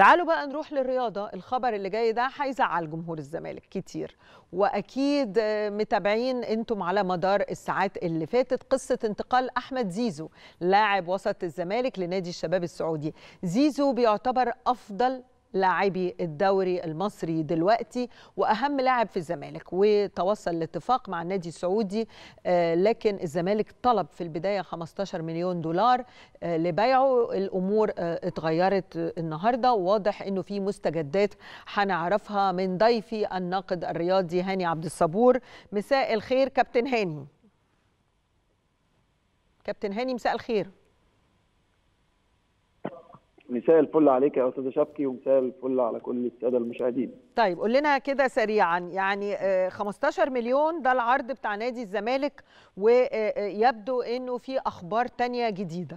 تعالوا بقى نروح للرياضة الخبر اللي جاي ده هيزعل جمهور الزمالك كتير وأكيد متابعين أنتم على مدار الساعات اللي فاتت قصة انتقال أحمد زيزو لاعب وسط الزمالك لنادي الشباب السعودي زيزو بيعتبر أفضل لاعبي الدوري المصري دلوقتي واهم لاعب في الزمالك وتوصل لاتفاق مع النادي السعودي لكن الزمالك طلب في البدايه 15 مليون دولار لبيعه الامور اتغيرت النهارده وواضح انه في مستجدات هنعرفها من ضيفي الناقد الرياضي هاني عبد الصبور مساء الخير كابتن هاني كابتن هاني مساء الخير مساء الفل عليك يا استاذه شبكي ومساء الفل على كل الساده المشاهدين طيب قول لنا كده سريعا يعني 15 مليون ده العرض بتاع نادي الزمالك ويبدو انه في اخبار تانية جديده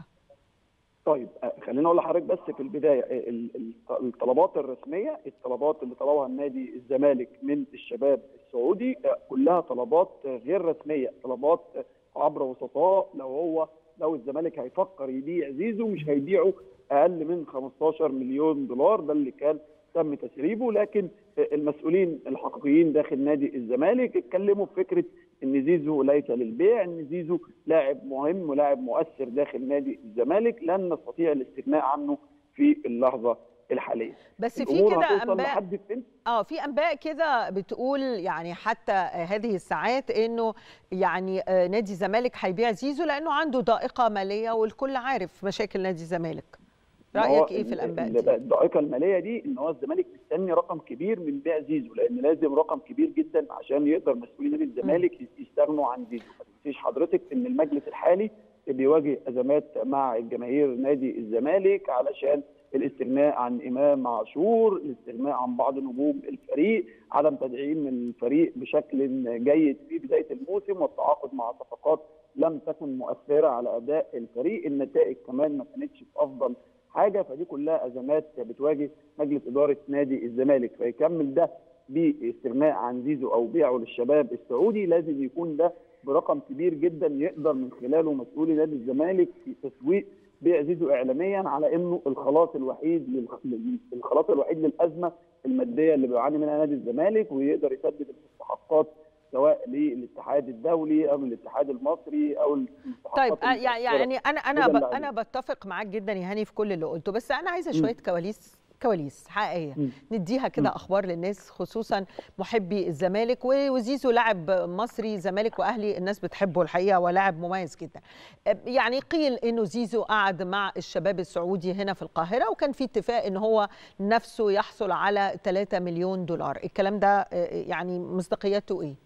طيب خليني اقول لحضرتك بس في البدايه الطلبات الرسميه الطلبات اللي طلبها النادي الزمالك من الشباب السعودي كلها طلبات غير رسميه طلبات عبر وسطاء لو هو لو الزمالك هيفكر يبيع زيزو مش هيبيعه اقل من 15 مليون دولار ده اللي كان تم تسريبه لكن المسؤولين الحقيقيين داخل نادي الزمالك اتكلموا في فكره ان زيزو ليس للبيع ان زيزو لاعب مهم ولاعب مؤثر داخل نادي الزمالك لن نستطيع الاستغناء عنه في اللحظه الحاليه بس في كده انباء اه في انباء كده بتقول يعني حتى هذه الساعات انه يعني نادي الزمالك هيبيع زيزو لانه عنده ضائقه ماليه والكل عارف مشاكل نادي الزمالك رايك ايه في الانباء دي الضائقه الماليه دي ان هو الزمالك مستني رقم كبير من بيع زيزو لان لازم رقم كبير جدا عشان يقدر مسؤولين نادي الزمالك يستغنوا عن زيزو ما تنسيش حضرتك ان المجلس الحالي بيواجه ازمات مع الجماهير نادي الزمالك علشان الاستغناء عن امام عاشور، الاستغناء عن بعض نجوم الفريق، عدم تدعيم الفريق بشكل جيد في بدايه الموسم والتعاقد مع صفقات لم تكن مؤثره على اداء الفريق، النتائج كمان ما كانتش في افضل حاجه فدي كلها ازمات بتواجه مجلس اداره نادي الزمالك فيكمل ده باستغناء عن زيزو او بيعه للشباب السعودي لازم يكون ده برقم كبير جدا يقدر من خلاله مسؤولي نادي الزمالك في تسويق بيع زيزو اعلاميا على انه الخلاص الوحيد الخلاص الوحيد للازمه الماديه اللي بيعاني منها نادي الزمالك ويقدر يسدد المستحقات سواء للاتحاد الدولي او الاتحاد المصري او طيب يعني انا انا انا بتفق معاك جدا يا هاني في كل اللي قلته بس انا عايزه شويه كواليس كواليس حقيقيه م. نديها كده اخبار للناس خصوصا محبي الزمالك وزيزو لاعب مصري زمالك واهلي الناس بتحبه الحقيقه ولاعب مميز جدا يعني قيل انه زيزو قعد مع الشباب السعودي هنا في القاهره وكان في اتفاق ان هو نفسه يحصل على 3 مليون دولار الكلام ده يعني مصداقيته ايه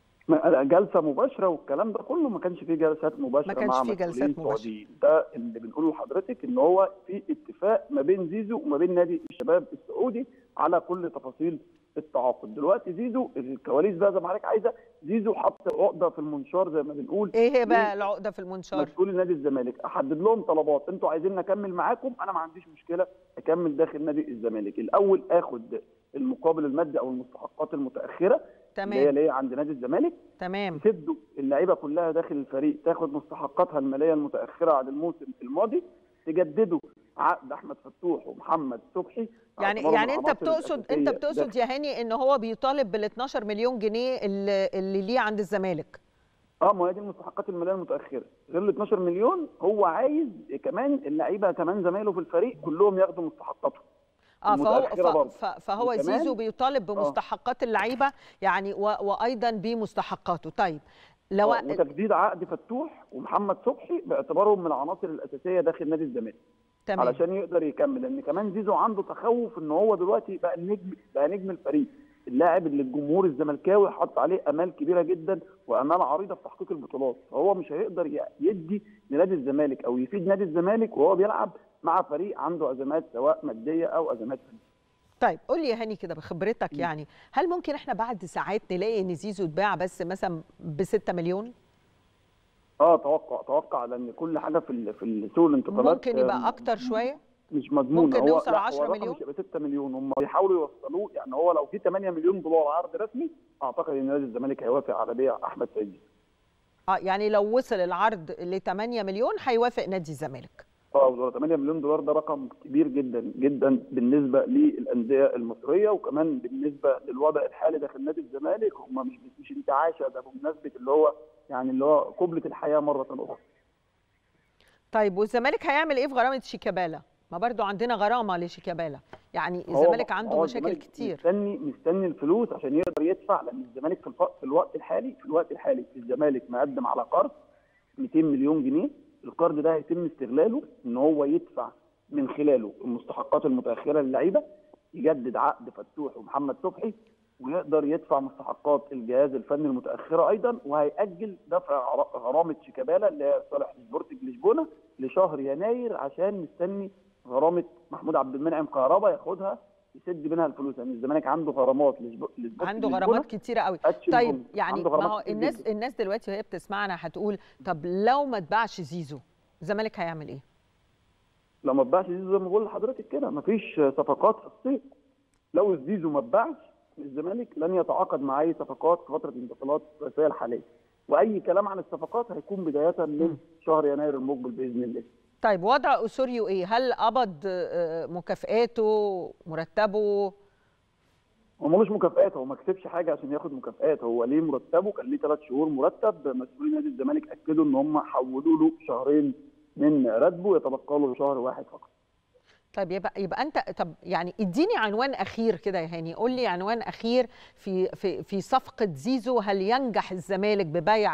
جلسه مباشره والكلام ده كله ما كانش فيه جلسات مباشره ما كانش مع فيه جلسات مباشره ده اللي بنقوله لحضرتك ان هو في اتفاق ما بين زيزو وما بين نادي الشباب السعودي على كل تفاصيل التعاقد دلوقتي زيزو الكواليس بقى زي ما حضرتك عايزه زيزو حط عقده في المنشار زي ما بنقول ايه هي بقى العقده في المنشار مسؤول نادي الزمالك احدد لهم طلبات انتوا عايزين نكمل معاكم انا ما عنديش مشكله اكمل داخل نادي الزمالك الاول اخد المقابل المادي او المستحقات المتاخره تمام اللي هي اللي هي عند نادي الزمالك تمام يسدوا اللعيبه كلها داخل الفريق تاخد مستحقاتها الماليه المتاخره عن الموسم الماضي تجددوا عقد احمد فتوح ومحمد صبحي يعني يعني انت بتقصد انت بتقصد يا هاني ان هو بيطالب بال 12 مليون جنيه اللي, اللي ليه عند الزمالك اه ما هي دي المستحقات الماليه المتاخره غير ال 12 مليون هو عايز كمان اللعيبه كمان زمايله في الفريق كلهم ياخدوا مستحقاتهم اه فهو فهو زيزو بيطالب بمستحقات اللعيبه يعني وايضا بمستحقاته طيب لو وتجديد عقد فتوح ومحمد صبحي باعتبارهم من العناصر الاساسيه داخل نادي الزمالك تمام. علشان يقدر يكمل لان كمان زيزو عنده تخوف ان هو دلوقتي بقى النجم بقى نجم الفريق اللاعب اللي الجمهور الزملكاوي حط عليه امال كبيره جدا وامال عريضه في تحقيق البطولات فهو مش هيقدر يدي لنادي الزمالك او يفيد نادي الزمالك وهو بيلعب مع فريق عنده ازمات سواء ماديه او ازمات فنيه طيب قول لي يا هاني كده بخبرتك يعني هل ممكن احنا بعد ساعات نلاقي ان زيزو اتباع بس مثلا ب 6 مليون؟ اه توقع توقع لان كل حاجه في في سوق الانتقالات ممكن يبقى اكتر شويه؟ مش مضمون ممكن نوصل 10 مليون مش 6 مليون هم بيحاولوا يوصلوه يعني هو لو في 8 مليون دولار عرض رسمي اعتقد ان نادي الزمالك هيوافق على بيع احمد سيد اه يعني لو وصل العرض ل 8 مليون هيوافق نادي الزمالك اه 8 مليون دولار ده رقم كبير جدا جدا بالنسبه للانديه المصريه وكمان بالنسبه للوضع الحالي داخل نادي الزمالك هم مش مش انتعاشه ده بمناسبه اللي هو يعني اللي هو قبله الحياه مره اخرى. طيب والزمالك هيعمل ايه في غرامه شيكابالا؟ ما برضو عندنا غرامه لشيكابالا يعني الزمالك عنده مشاكل كتير مستني مستني الفلوس عشان يقدر يدفع لان الزمالك في, الف... في الوقت الحالي في الوقت الحالي الزمالك مقدم على قرض 200 مليون جنيه القرض ده هيتم استغلاله ان هو يدفع من خلاله المستحقات المتاخره للعيبه يجدد عقد فتوح ومحمد صبحي ويقدر يدفع مستحقات الجهاز الفني المتاخره ايضا وهياجل دفع غرامه شيكابالا اللي هي صالح سبورتنج لشبونه لشهر يناير عشان مستني غرامه محمود عبد المنعم كهربا ياخدها يسد منها الفلوس يعني الزمالك عنده غرامات عنده غرامات كتيره قوي طيب يعني ما هو الناس جدا. الناس دلوقتي وهي بتسمعنا هتقول طب لو ما اتباعش زيزو الزمالك هيعمل ايه؟ لو ما اتباعش زيزو زي ما بقول لحضرتك كده مفيش صفقات في الصيف لو الزيزو ما اتباعش الزمالك لن يتعاقد مع اي صفقات في فتره الانتقالات الصيفيه الحاليه واي كلام عن الصفقات هيكون بدايه من شهر يناير المقبل باذن الله طيب وضع اسوريو ايه؟ هل قبض مكافئاته مرتبه؟ هو ملوش مكافئات هو ما كسبش حاجه عشان ياخد مكافئات هو ليه مرتبه كان ليه ثلاث شهور مرتب مسؤولين نادي الزمالك اكدوا ان هم حولوا له شهرين من راتبه يتبقى له شهر واحد فقط طيب يبقى يبقى انت طب يعني اديني عنوان اخير كده يا هاني قول لي عنوان اخير في في في صفقه زيزو هل ينجح الزمالك ببيع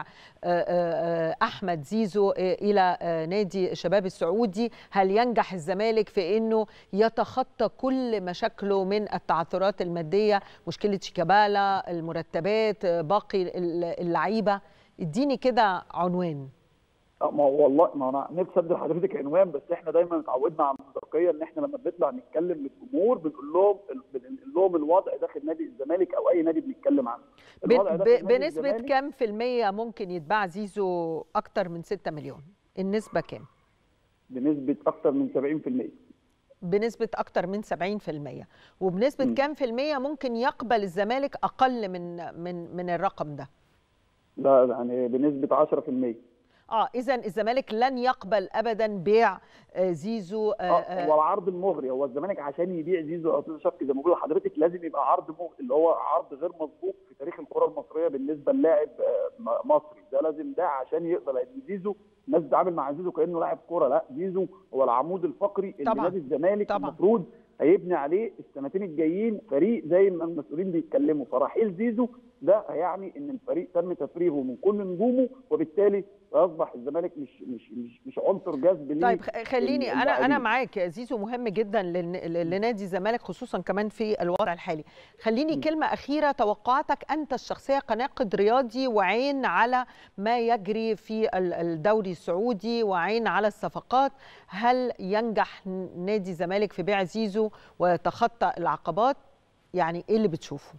احمد زيزو الى نادي الشباب السعودي هل ينجح الزمالك في انه يتخطى كل مشاكله من التعثرات الماديه مشكله شيكابالا المرتبات باقي اللعيبه اديني كده عنوان ما هو والله ما انا نفسي ادي لحضرتك عنوان بس احنا دايما اتعودنا على المصداقيه ان احنا لما بنطلع نتكلم للجمهور بنقول لهم بنقول لهم الوضع داخل نادي الزمالك او اي نادي بنتكلم عنه. بنسبه كام في الميه ممكن يتباع زيزو اكتر من 6 مليون؟ النسبه كام؟ بنسبه اكتر من 70%. بنسبة أكتر من 70% وبنسبة م. كام في المية ممكن يقبل الزمالك أقل من من من الرقم ده؟ لا يعني بنسبة 10% اه اذا الزمالك لن يقبل ابدا بيع زيزو آه آه هو العرض المغري هو الزمالك عشان يبيع زيزو او استاذ شفقي زي ما بقول لحضرتك لازم يبقى عرض مغري اللي هو عرض غير مسبوق في تاريخ الكره المصريه بالنسبه للاعب مصري ده لازم ده عشان يقدر لان زيزو الناس بتتعامل مع زيزو كانه لاعب كوره لا زيزو هو العمود الفقري اللي نادي الزمالك المفروض هيبني عليه السنتين الجايين فريق زي ما المسؤولين بيتكلموا فرحيل زيزو ده هيعني ان الفريق تم تفريغه من كل نجومه وبالتالي سيصبح الزمالك مش مش مش مش عنصر جذب طيب خليني انا انا معاك زيزو مهم جدا لنادي الزمالك خصوصا كمان في الوضع الحالي خليني م. كلمه اخيره توقعاتك انت الشخصيه كناقد رياضي وعين على ما يجري في الدوري السعودي وعين على الصفقات هل ينجح نادي الزمالك في بيع زيزو ويتخطى العقبات يعني ايه اللي بتشوفه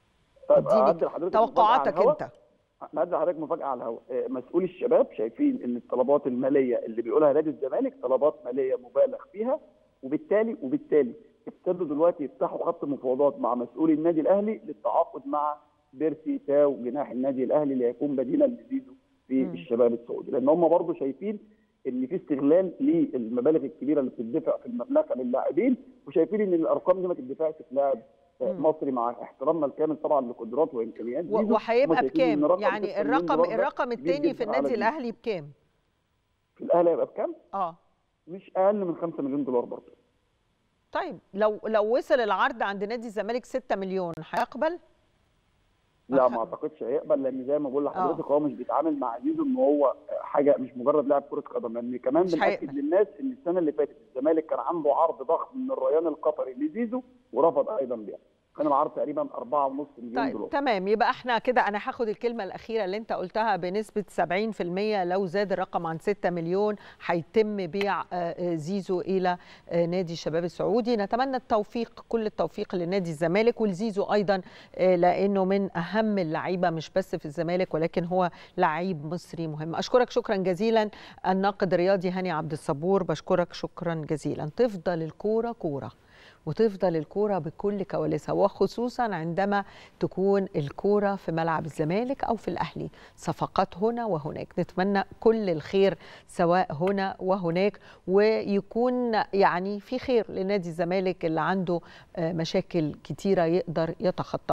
طيب توقعاتك انت انا هدي لحضرتك مفاجاه على الهواء مسؤولي الشباب شايفين ان الطلبات الماليه اللي بيقولها نادي الزمالك طلبات ماليه مبالغ فيها وبالتالي وبالتالي ابتدوا دلوقتي يفتحوا خط مفاوضات مع مسؤولي النادي الاهلي للتعاقد مع بيرسي تاو جناح النادي الاهلي اللي هيكون بديلا لزيزو في م. الشباب السعودي لان هم برضه شايفين ان في استغلال للمبالغ الكبيره اللي بتدفع في المملكه للاعبين وشايفين ان الارقام دي ما تدفعش في لاعب مصري مع احترامنا الكامل طبعا لقدراته وامكانيات وهيبقى بكام؟ يعني الرقم الرقم الثاني في النادي الاهلي بكام؟ في الاهلي هيبقى بكام؟ اه مش اقل من 5 مليون دولار برضه طيب لو لو وصل العرض عند نادي الزمالك 6 مليون هيقبل؟ لا ما اعتقدش هيقبل لان زي ما بقول لحضرتك هو مش بيتعامل مع زيزو ان هو حاجه مش مجرد لاعب كره قدم لان كمان بناكد للناس ان السنه اللي فاتت الزمالك كان عنده عرض ضخم من الريان القطري لزيزو ورفض ايضا بيعه كان العرض تقريبا 4.5 مليون طيب دولار تمام يبقى احنا كده انا هاخد الكلمه الاخيره اللي انت قلتها بنسبه 70% لو زاد الرقم عن 6 مليون هيتم بيع زيزو الى نادي الشباب السعودي نتمنى التوفيق كل التوفيق لنادي الزمالك ولزيزو ايضا لانه من اهم اللعيبه مش بس في الزمالك ولكن هو لعيب مصري مهم اشكرك شكرا جزيلا الناقد الرياضي هاني عبد الصبور بشكرك شكرا جزيلا تفضل الكوره كوره وتفضل الكوره بكل كواليسها وخصوصا عندما تكون الكوره في ملعب الزمالك او في الاهلي صفقات هنا وهناك نتمنى كل الخير سواء هنا وهناك ويكون يعني في خير لنادي الزمالك اللي عنده مشاكل كتيره يقدر يتخطاها